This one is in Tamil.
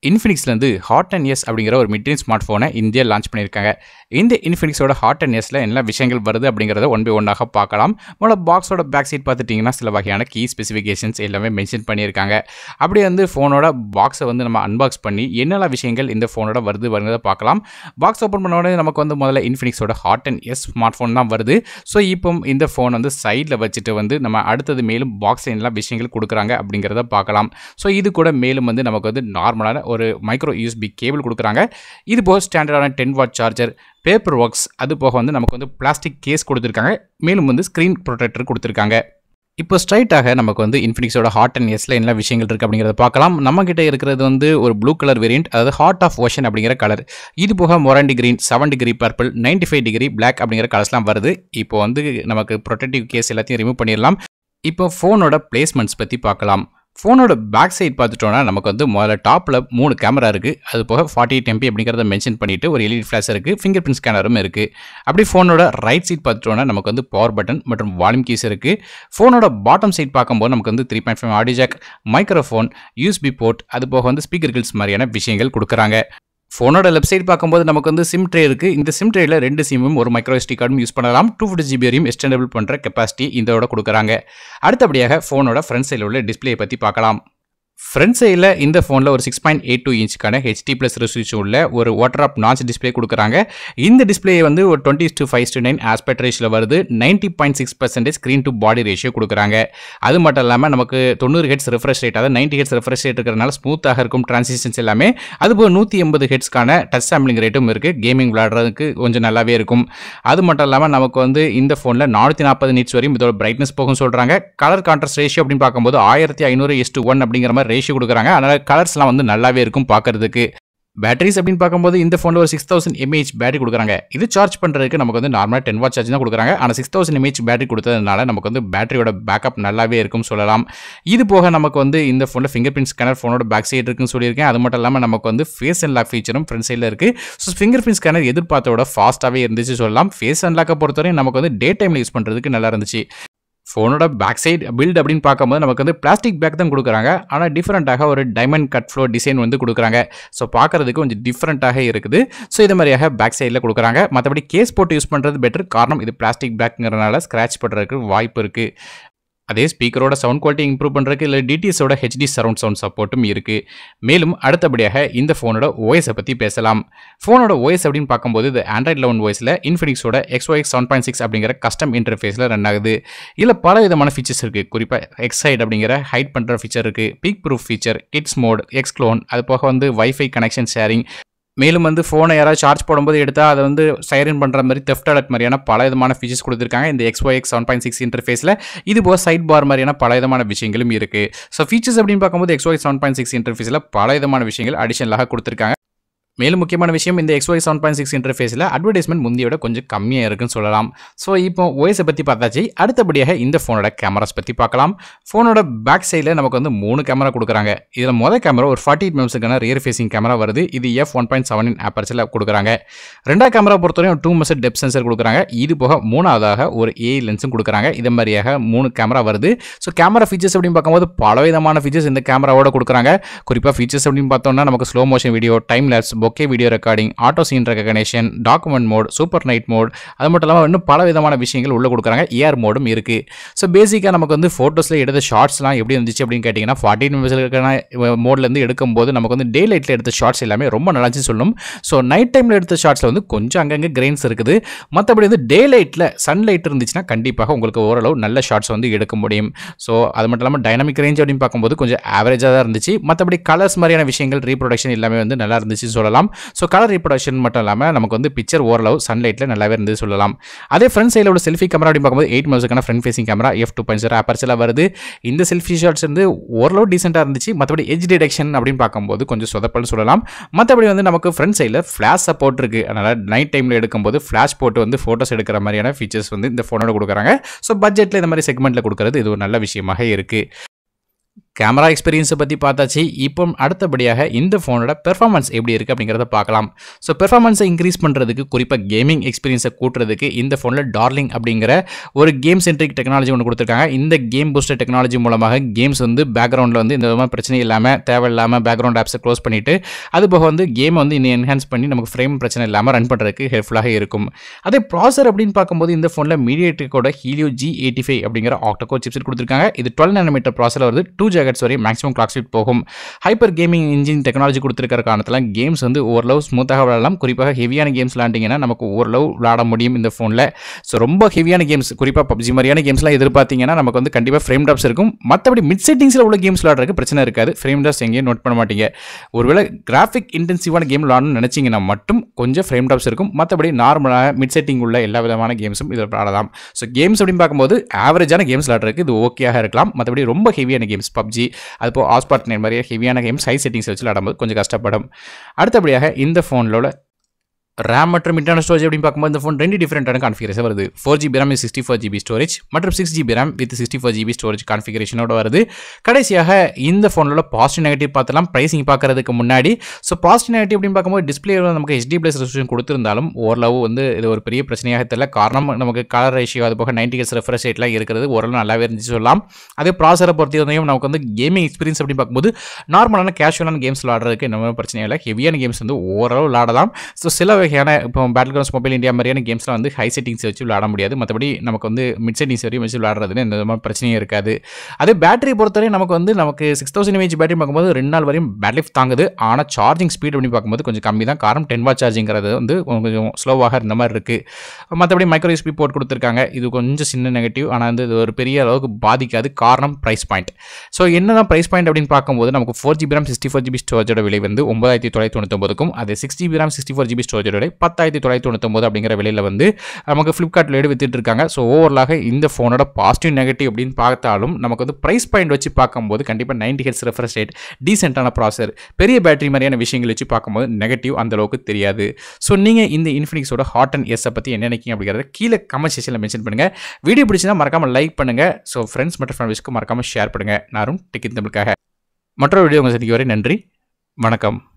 இன்ஃபினிக்ஸ்லேருந்து ஹாட் அண்ட் எஸ் அப்படிங்கிற ஒரு மிட்ரேஞ்ச் ஸ்மார்ட் ஃபோனை இந்தியா லான்ச் பண்ணியிருக்காங்க இந்த இன்ஃபினிக்ஸோட ஹாட் அண்ட் எஸ்ல என்ன விஷயங்கள் வருது அப்படிங்கிறத ஒன் பை ஒன்னாக பார்க்கலாம் முதல்ல பாக்ஸோட பேக் சைட் பார்த்துட்டிங்கன்னா சில வகையான கீ ஸ்பெசிஃபிகேஷன்ஸ் எல்லாமே மென்ஷன் பண்ணியிருக்காங்க அப்படியே வந்து ஃபோனோட பாக்ஸை வந்து நம்ம அன்பாக்ஸ் பண்ணி என்னெல்லாம் விஷயங்கள் இந்த ஃபோனோட வருது வருங்கிறத பார்க்கலாம் பாக்ஸ் ஓப்பன் பண்ண உடனே நமக்கு வந்து முதல்ல இன்ஃபினிக்ஸோட hot and S smart phone தான் வருது ஸோ இப்போ இந்த ஃபோன் வந்து சைடில் வச்சுட்டு வந்து நம்ம அடுத்தது மேலும் பாக்ஸ் என்னெல்லாம் விஷயங்கள் கொடுக்குறாங்க அப்படிங்கிறத பார்க்கலாம் ஸோ இது கூட மேலும் வந்து நமக்கு வந்து நார்மலான ஒரு மைக்ரோ யூஎஸ்பி கேபிள் கொடுக்குறாங்க இது போக ஸ்டாண்டர்டான ten watt charger paper works அது போக வந்து நமக்கு வந்து பிளாஸ்டிக் கேஸ் கொடுத்துருக்காங்க மேலும் வந்து ஸ்க்ரீன் ப்ரொடெக்டர் கொடுத்துருக்காங்க இப்போ ஸ்ட்ரைட்டாக நமக்கு வந்து இன்ஃபினிக்ஸோட ஹாட் அண்ட் எஸ்ல என்ன விஷயங்கள் இருக்குது அப்படிங்கிறத பார்க்கலாம் நம்ம கிட்ட இருக்கிறது வந்து ஒரு ப்ளூ கலர் வேரியன்ட் அதாவது ஹாட் ஆஃப் ஓஷன் அப்படிங்கிற கலர் இது போக Morandi green seven degree purple ninety five degree black அப்படிங்கிற கலர்ஸ்லாம் வருது இப்போ வந்து நமக்கு ப்ரொடெக்டிவ் கேஸ் எல்லாத்தையும் ரிமூவ் பண்ணிடலாம் இப்போ ஃபோனோட பிளேஸ்மெண்ட்ஸ் பற்றி பார்க்கலாம் ஃபோனோட பேக் சைட் பார்த்துட்டோன்னா நமக்கு வந்து முதல்ல டாப்பில் மூணு கேமரா இருக்குது அது போக ஃபார்ட்டி எயிட் எம்பி அப்படிங்கிறத மென்ஷன் பண்ணிவிட்டு ஒரு எல்இடி ஃப்ளாஷ் இருக்குது ஃபிங்கர் பிரிண்ட் ஸ்கேனரும் இருக்குது அப்படி ஃபோனோட ரைட் சைட் பார்த்துட்டோன்னா நமக்கு வந்து பவர் பட்டன் மற்றும் வால்யூம் கீஸ் இருக்குது ஃபோனோட பாட்டம் சைட் பார்க்கும்போது நமக்கு வந்து three point five audio jack microphone USB port அது போக வந்து ஸ்பீக்கர் கில்ஸ் மாதிரியான விஷயங்கள் கொடுக்குறாங்க ஃபோனோட லெஃப்ட் சைடு பார்க்கும்போது நமக்கு வந்து சிம் ட்ரே இருக்குது இந்த சிம் ட்ரேயில் ரெண்டு சிம்மும் ஒரு மைக்ரோ எஸ்டி கார்டும் யூஸ் பண்ணலாம் டூ ஃபிஃப்டி ஜிபி வரையும் எக்ஸ்டெண்டபிள் பண்ணுற கெப்பாசிட்டி இதோட கொடுக்குறாங்க அடுத்தபடியாக ஃபோனோட ஃப்ரண்ட் சைடில் உள்ள டிஸ்பிளே பற்றி பார்க்கலாம் ஃப்ரண்ட் சைடில் இந்த ஃபோனில் ஒரு சிக்ஸ் பாயிண்ட் எயிட் டூ இன்ச்சுக்கான ஹெச்டி ப்ளஸ் ரெசல்யூஷன் உள்ள ஒரு வாட்டர் ஆப் நாச் டிஸ்பிளே கொடுக்குறாங்க இந்த டிஸ்பிளே வந்து ஒரு twenty to five to nine aspect ரேஷியில் வருது ninety point six percentage screen to body ratio கொடுக்குறாங்க அது மட்டும் இல்லாமல் நமக்கு தொண்ணூறு ஹெட்ஸ் ரெஃப்ரெஷ் ரேட் அதாவது நைன்ட்டி ஹெட்ஸ் ரெஃப்ரெஷ் ரேட் இருக்கிறனால ஸ்மூத்தாக இருக்கும் டிரான்சிஷன்ஸ் எல்லாமே அதுபோல் நூற்றி எண்பது ஹெட்ஸ்க்கான டச் சாம்பிளிங் ரேட்டும் இருக்குது கேமிங் விளையாடுறதுக்கு கொஞ்சம் நல்லாவே இருக்கும் அது மட்டும் இல்லாமல் நமக்கு வந்து இந்த ஃபோனில் நானூற்றி நாற்பது நிட்ஸ் வரையும் இதோட பிரைட்னஸ் போகும் சொல்கிறாங்க கலர் கான்ட்ராஸ்ட் ரேஷியோ அப்படின்னு பார்க்கும்போது ஆயிரத்தி ஐநூறு எஸ் ஒன் அப்படிங்கிற மாதிரி ரேஷியோ கொடுக்குறாங்க அதனால் கலர்ஸ்லாம் வந்து நல்லாவே இருக்கும் பார்க்கறதுக்கு பேட்டரிஸ் அப்படின்னு பார்க்கும்போது இந்த ஃபோனில் ஒரு சிக்ஸ் தௌசண்ட் எம்ஏஹெச் பேட்டரி கொடுக்குறாங்க இது சார்ஜ் பண்ணுறதுக்கு நமக்கு வந்து நார்மலாக டென் வாட் சார்ஜ் தான் கொடுக்குறாங்க ஆனால் சிக்ஸ் தௌசண்ட் எம்ஏஹெச் பேட்டரி கொடுத்ததுனால நமக்கு வந்து பேட்டரியோட பேக்கப் நல்லாவே இருக்கும் சொல்லலாம் இது போக நமக்கு வந்து இந்த ஃபோனில் ஃபிங்கர் பிரிண்ட் ஸ்கேனர் ஃபோனோட பேக் சைடு இருக்குன்னு சொல்லியிருக்கேன் அது மட்டும் இல்லாமல் நமக்கு வந்து ஃபேஸ் அண்ட் லாக் ஃபீச்சரும் ஃப்ரண்ட் சைடில் இருக்குது ஸோ ஃபிங்கர் பிரிண்ட் ஸ்கேனர் எதிர்பார்த்தோட ஃபாஸ்ட்டாகவே இருந்துச்சு சொல்லலாம் ஃபேஸ் அண்ட் லாக்கை பொறுத்தவரையும் நமக்கு வந்து டே டைமில் யூஸ் பண்ணுறதுக்கு நல்லா இருந்துச்சு ஃபோனோட பேக் சைடு பில்ட் அப்படின்னு பார்க்கும்போது நமக்கு வந்து பிளாஸ்டிக் பேக் தான் கொடுக்குறாங்க ஆனால் டிஃப்ரெண்ட்டாக ஒரு டைமண்ட் கட் ஃப்ளோ டிசைன் வந்து கொடுக்குறாங்க ஸோ பார்க்குறதுக்கு கொஞ்சம் டிஃப்ரெண்ட்டாக இருக்குது ஸோ இது மாதிரியாக பேக் சைடில் கொடுக்குறாங்க மற்றபடி கேஸ் போட்டு யூஸ் பண்ணுறது பெட்டர் காரணம் இது பிளாஸ்டிக் பேக்குங்கிறனால ஸ்க்ராச் பண்ணுறதுக்கு வாய்ப்பு இருக்குது அதே ஸ்பீக்கரோட சவுண்ட் குவாலிட்டி இம்ப்ரூவ் பண்ணுறதுக்கு இல்லை டிடிஎஸோட ஹெச்டி சரவுண்ட் சவுண்ட் சப்போர்ட்டும் இருக்குது மேலும் அடுத்தபடியாக இந்த ஃபோனோட ஓஎஸை பற்றி பேசலாம் ஃபோனோட ஓஎஸ் அப்படின்னு பார்க்கும்போது இது ஆண்ட்ராய்ட் லெவன் ஓஎஸில் இன்ஃபினிக்ஸோட எக்ஸ்ஒஎக்ஸ் செவன் பாயிண்ட் சிக்ஸ் அப்படிங்கிற கஸ்டம் இன்டர்ஃபேஸில் ரன் ஆகுது இதில் பல விதமான ஃபீச்சர்ஸ் இருக்குது குறிப்பாக எக்ஸைட் அப்படிங்கிற ஹைட் பண்ணுற ஃபீச்சர் இருக்குது peek proof feature kids mode XClone அது போக வந்து வைஃபை கனெக்ஷன் ஷேரிங் மேலும் வந்து ஃபோனை யாராவது சார்ஜ் போடும்போது எடுத்தால் அதை வந்து சைரன் பண்ணுற மாதிரி தெஃப்ட் அலர்ட் மாதிரியான பல விதமான ஃபீச்சர்ஸ் கொடுத்துருக்காங்க இந்த X Y X seven point six இன்டர்ஃபேஸில் இது போக சைட் பார் மாதிரியான பல விதமான விஷயங்களும் இருக்குது ஸோ ஃபீச்சர்ஸ் அப்படின்னு பார்க்கும்போது X Y seven point six இன்டர்ஃபேஸில் பல விதமான விஷயங்கள் அடிஷனலாக கொடுத்துருக்காங்க மேலும் முக்கியமான விஷயம் இந்த X Y seven point six இன்டர்ஃபேஸில் அட்வர்டைஸ்மெண்ட் முந்தையோட கொஞ்சம் கம்மியாக இருக்குன்னு சொல்லலாம் ஸோ இப்போ ஓஎஸை பற்றி பார்த்தாச்சு அடுத்தபடியாக இந்த ஃபோனோட கேமராஸ் பற்றி பார்க்கலாம் ஃபோனோட பேக் சைடில் நமக்கு வந்து மூணு கேமரா கொடுக்குறாங்க இதில் மொதல் கேமரா ஒரு ஃபார்ட்டி எயிட் மெம்ஸுக்கான ரியர் ஃபேசிங் கேமரா வருது இது எஃப் ஒன் பாயிண்ட் செவன் ஆப்பர்ஸில் கொடுக்குறாங்க ரெண்டாவது கேமரா பொறுத்தவரையும் டூ மெசர் டெப் சென்சர் கொடுக்குறாங்க இது போக மூணாவதாக ஒரு ஏ லென்ஸும் கொடுக்குறாங்க இது மாதிரியாக மூணு கேமரா வருது ஸோ கேமரா ஃபீச்சர்ஸ் அப்படின்னு பார்க்கும்போது பல விதமான ஃபீச்சர்ஸ் இந்த கேமராவோட கொடுக்குறாங்க குறிப்பாக ஃபீச்சர்ஸ் அப்படின்னு பார்த்தோம்னா நமக்கு slow motion video time lapse bokeh video recording auto scene recognition document mode super night mode அது மட்டும் இல்லாமல் இன்னும் பல விதமான விஷயங்கள் உள்ளே கொடுக்குறாங்க ஏஆர் மோடும் இருக்குது ஸோ பேசிக்காக நமக்கு வந்து ஃபோட்டோஸில் எடுத்த ஷார்ட்ஸ்லாம் எப்படி இருந்துச்சு அப்படின்னு கேட்டிங்கன்னா ஃபார்ட்டி நிமிஷம் மோட்லேருந்து எடுக்கும்போது நமக்கு வந்து டே லைட்டில் எடுத்த ஷார்ட்ஸ் எல்லாமே ரொம்ப நல்லாச்சு சொல்லணும் ஸோ நைட் டைமில் எடுத்த ஷார்ட்ஸில் வந்து கொஞ்சம் அங்கங்கே கிரெயின்ஸ் இருக்குது மற்றபடி வந்து டே லைட்டில் சன்லைட் இருந்துச்சுன்னா கண்டிப்பாக உங்களுக்கு ஓரளவு நல்ல ஷார்ட்ஸ் வந்து எடுக்க முடியும் ஸோ அது மட்டும் இல்லாமல் டைனமிக் ரேஞ்ச் அப்படின்னு பார்க்கும்போது கொஞ்சம் ஆவரேஜாக தான் இருந்துச்சு மற்றபடி கலர்ஸ் மாதிரியான விஷயங்கள் ரீப்ரொடக்ஷன் எல்லாமே வந்து நல்லா இருந்துச்சு சொல்லலாம் ஸோ கலர் ரீப்ரொடக்ஷன் மட்டும் இல்லாமல் நமக்கு வந்து பிக்சர் ஓரளவு சன்லைட்டில் நல்லாவே இருந்து சொல்லலாம் அதே ஃப்ரண்ட் சைடில் உள்ள செல்ஃபி கேமரா அப்படின்னு பார்க்கும்போது எயிட் மெம்ஸுக்கான front facing camera F two point zero ஆப்பர்ஸில் வருது இந்த செல்ஃபி ஷாட்ஸ் வந்து ஓரளவு டீசெண்டாக இருந்துச்சு மற்றபடி எஜ் டிடெக்ஷன் அப்படின்னு பார்க்கும்போது கொஞ்சம் சொதப்பல்னு சொல்லலாம் மற்றபடி வந்து நமக்கு ஃப்ரண்ட் சைடில் ஃப்ளாஷ் சப்போர்ட் இருக்குது அதனால் நைட் டைமில் எடுக்கும்போது ஃப்ளாஷ் போட்டு வந்து ஃபோட்டோஸ் எடுக்கிற மாதிரியான ஃபீச்சர்ஸ் வந்து இந்த ஃபோனோட கொடுக்குறாங்க ஸோ பட்ஜெட்டில் இந்த மாதிரி செக்மெண்ட்டில் கொடுக்குறது இது ஒரு நல்ல விஷயமாக இருக்குது கேமரா எக்ஸ்பீரியன்ஸை பற்றி பார்த்தாச்சு இப்போ அடுத்தபடியாக இந்த ஃபோனோட பெர்ஃபார்மன்ஸ் எப்படி இருக்குது அப்படிங்கிறத பார்க்கலாம் ஸோ பெர்ஃபார்மன்ஸை இன்க்ரீஸ் பண்ணுறதுக்கு குறிப்பாக கேமிங் எக்ஸ்பீரியன்ஸை கூட்டுறதுக்கு இந்த ஃபோனில் டார்லிங் அப்படிங்கிற ஒரு கேம் சென்ட்ரிக் டெக்னாலஜி ஒன்று கொடுத்துருக்காங்க இந்த கேம் பூஸ்டர் டெக்னாலஜி மூலமாக கேம்ஸ் வந்து பேக்ரவுண்டில் வந்து இந்த விதமாக பிரச்சனை இல்லாமல் தேவையில்லாமல் பேக்ரவுண்ட் ஆப்ஸை க்ளோஸ் பண்ணிவிட்டு அது போக வந்து கேமை வந்து இன்னும் என்ஹான்ஸ் பண்ணி நமக்கு ஃப்ரேம் பிரச்சனை இல்லாமல் ரன் பண்ணுறதுக்கு ஹெல்ப்ஃபுல்லாக இருக்கும் அதே ப்ராசர் அப்படின்னு பார்க்கும்போது இந்த ஃபோனில் மீடியேட்டோட ஹீலியோ ஜி எயிட்டி ஃபைவ் அப்படிங்கிற ஆக்டோகோ சிப்செட் கொடுத்துருக்காங்க இது டுவெல் நானோமீட்டர் ப்ராசர் வருது டூ ஜாகட்ஸ் வரை மேக்ஸிமம் கிளாக் ஸ்பீட் போகும் ஹைப்பர் கேமிங் இன்ஜின் டெக்னாலஜி கொடுத்துருக்கிற காரணத்தில் கேம்ஸ் வந்து ஓரளவு ஸ்மூத்தாக விளாடலாம் குறிப்பாக ஹெவியான கேம்ஸ் விளாண்டிங்கன்னா நமக்கு ஓரளவு விளாட முடியும் இந்த ஃபோனில் ஸோ ரொம்ப ஹெவியான கேம்ஸ் குறிப்பாக பப்ஜி மாதிரியான கேம்ஸ்லாம் எதிர்பார்த்தீங்கன்னா நமக்கு வந்து கண்டிப்பாக ஃப்ரேம் டாப்ஸ் இருக்கும் மற்றபடி மிட் செட்டிங்ஸில் உள்ள கேம்ஸ் விளாட்றதுக்கு பிரச்சனை இருக்காது ஃப்ரேம் டாப்ஸ் எங்கேயும் நோட் பண்ண மாட்டீங்க ஒருவேளை கிராஃபிக் இன்டென்சிவான கேம் விளாடணும்னு நினச்சிங்கன்னா மட்டும் கொஞ்சம் ஃப்ரேம் டாப்ஸ் இருக்கும் மற்றபடி நார்மலாக மிட் செட்டிங் உள்ள எல்லா விதமான கேம்ஸும் இதில் விளாடலாம் ஸோ கேம்ஸ் அப்படின்னு பார்க்கும்போது ஆவரேஜான கேம்ஸ் விளாட்றதுக்கு இது ஓகேயாக இருக்கலாம் மற்றபடி ரொம்ப ஹெவியான கேம்ஸ் பப்ஜி அது போக ஆஸ்பாட் நேர் மாதிரியே ஹெவியான கேம்ஸ் ஹை செட்டிங்ஸ் வச்சு விளாடும்போது கொஞ்சம் கஷ்டப்படும் அடுத்தபடியாக இந்த ஃபோனில் ரேம் மற்றும் இன்டர்னல் ஸ்டோரேஜ் அப்படின்னு பார்க்கும்போது இந்த ஃபோன் ரெண்டு டிஃப்ரெண்டான கான்ஃபிகரேஷன் வருது four GB RAM sixty four GB storage மற்றும் six GB RAM with sixty four GB storage கான்ஃபிகரேஷனோட வருது கடைசியாக இந்த ஃபோனில் பாசிட்டிவ் நெகட்டிவ் பார்த்தலாம் ப்ரைசிங் பார்க்கறதுக்கு முன்னாடி ஸோ பாசிட்டிவ் நெகட்டிவ் அப்படின்னு பார்க்கும்போது டிஸ்பிளே நமக்கு ஹெச்டி பிளஸ் ரெசல்யூஷன் கொடுத்திருந்தாலும் ஓரளவு வந்து இது ஒரு பெரிய பிரச்சனையாக தெரியல காரணம் நமக்கு கலர் ரேஷியோ அது போக நைன்டி ஹெச் ரெஃப்ரெஷ் ரேட்லாம் இருக்கிறது ஓரளவு நல்லாவே இருந்துச்சு சொல்லலாம் அதே ப்ராசரை பொறுத்தவரையும் நமக்கு வந்து கேமிங் எக்ஸ்பீரியன்ஸ் அப்படின்னு பார்க்கும்போது நார்மலான கேஷுவலான கேம்ஸ் விளாடுறதுக்கு என்ன பிரச்சனை இல்லை ஹெவியான கேம்ஸ் வந்து ஓரளவு விளாடலாம் ஸோ சில வகையான இப்போ பேட்டில் கிரவுண்ட்ஸ் மொபைல் இந்தியா மாதிரியான கேம்ஸ்லாம் வந்து ஹை செட்டிங்ஸ் வச்சு விளாட முடியாது மற்றபடி நமக்கு வந்து மிட் செட்டிங்ஸ் வரையும் வச்சு விளாடுறதுன்னு எந்த விதமான பிரச்சனையும் இருக்காது அதே பேட்டரி பொறுத்தவரை நமக்கு வந்து நமக்கு சிக்ஸ் தௌசண்ட் எம்ஏஹெச் பேட்டரி பார்க்கும்போது ரெண்டு நாள் வரையும் பேட்டரி தாங்குது ஆனால் சார்ஜிங் ஸ்பீட் அப்படி பார்க்கும்போது கொஞ்சம் கம்மி தான் காரணம் டென் வாட் சார்ஜிங்கிறது வந்து கொஞ்சம் ஸ்லோவாக இருந்த மாதிரி இருக்குது மற்றபடி மைக்ரோ யூஸ்பி போர்ட் கொடுத்துருக்காங்க இது கொஞ்சம் சின்ன நெகட்டிவ் ஆனால் வந்து இது ஒரு பெரிய அளவுக்கு பாதிக்காது காரணம் ப்ரைஸ் பாயிண்ட் ஸோ என்ன தான் ப்ரைஸ் பாயிண்ட் அப்படின்னு பார்க்கும்போது நமக்கு four GB RAM sixty four GB ஸ்டோரேஜோட விலை வந்து ஒன்பதாயிரத்தி தொள்ளாயிரத்தி தொண்ணூத்தொம்பதுக்கும் அதே six GB RAM sixty four GB ஸ்டோரேஜோட விலை பத்தாயிரத்தி தொள்ளாயிரத்தி தொண்ணூத்தொம்பது அப்படிங்கிற விலையில் வந்து நமக்கு ஃப்ளிப்கார்ட்டில் எடுத்து வித்துட்டு இருக்காங்க ஸோ ஓவரலாக இந்த ஃபோனோட பாசிட்டிவ் நெகட்டிவ் அப்படின்னு பார்த்தாலும் நமக்கு வந்து ப்ரைஸ் பாயிண்ட் வச்சு பார்க்கும்போது கண்டிப்பாக நைன்டி ஹெட்ஸ் ரெஃப்ரெஷ் ரேட் டீசென்டான ப்ராசர் பெரிய பேட்டரி மாதிரியான விஷயங்கள் வச்சு பார்க்கும்போது நெகட்டிவ் அந்த அளவுக்கு தெரியாது ஸோ நீங்கள் இந்த இன்ஃபினிக்ஸோட ஹாட் அண்ட் எஸ்ஸை பற்றி என்ன நினைக்கிங்க அப்படிங்கிறத கீழே கமெண்ட் செக்ஷனில் மென்ஷன் பண்ணுங்கள் வீடியோ பிடிச்சினா மறக்காமல் லைக் பண்ணுங்கள் ஸோ ஃப்ரெண்ட்ஸ் மற்றும் ஃபேமிலிஸ்க்கு மறக்காமல் ஷேர் பண்ணுங்கள் நானும் டிக்கெட் தமிழுக்காக மற்றொரு வீடியோ உங்கள் சந்திக்க வரை நன்றி வணக்கம்